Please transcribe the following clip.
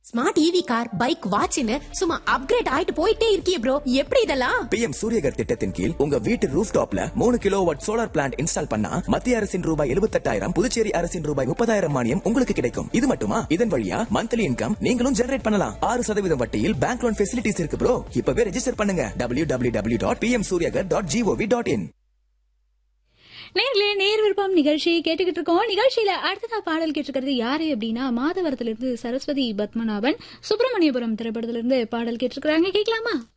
smart EV car bike வாட்ச்னு சும்மா upgrade ஆயிட்டு போயிட்டே இருக்கியே ப்ரோ எப்படி இதெல்லாம் பிஎம் சூரியகர் திட்டத்தின் கீழ் உங்க வீட்டு ரூஃப் டாப்ல மூணு kilowatt solar plant install பண்ணா மத்திய அரசின் ரூபாய் எழுபத்தெட்டாயிரம் புதுச்சேரி அரசின் ரூபாய் முப்பதாயிரம் மானியம் உங்களுக்கு கிடைக்கும் இது மட்டுமா இதன் வழியா மந்த்லி இன்கம் நீங்களும் ஜெனரேட் பண்ணலாம் ஆறு சதவீதம் வட்டியில் பேங்க் லோன் ஃபெசிலிட்டிஸ் இருக்கு ப்ரோ இப்பவே ரெஜிஸ்டர் பண்ணுங்க W W W dot PM Suryaghar dot GOV dot in நேர்களே நேர் விருப்பம் நிகழ்ச்சி கேட்டுக்கிட்டு இருக்கோம் நிகழ்ச்சியில அடுத்ததா பாடல் கேட்டிருக்கிறது யாரு அப்படின்னா மாதவரத்திலிருந்து சரஸ்வதி பத்மநாபன் சுப்பிரமணியபுரம் திரைப்படத்திலிருந்து பாடல் கேட்டிருக்கிறாங்க கேட்கலாமா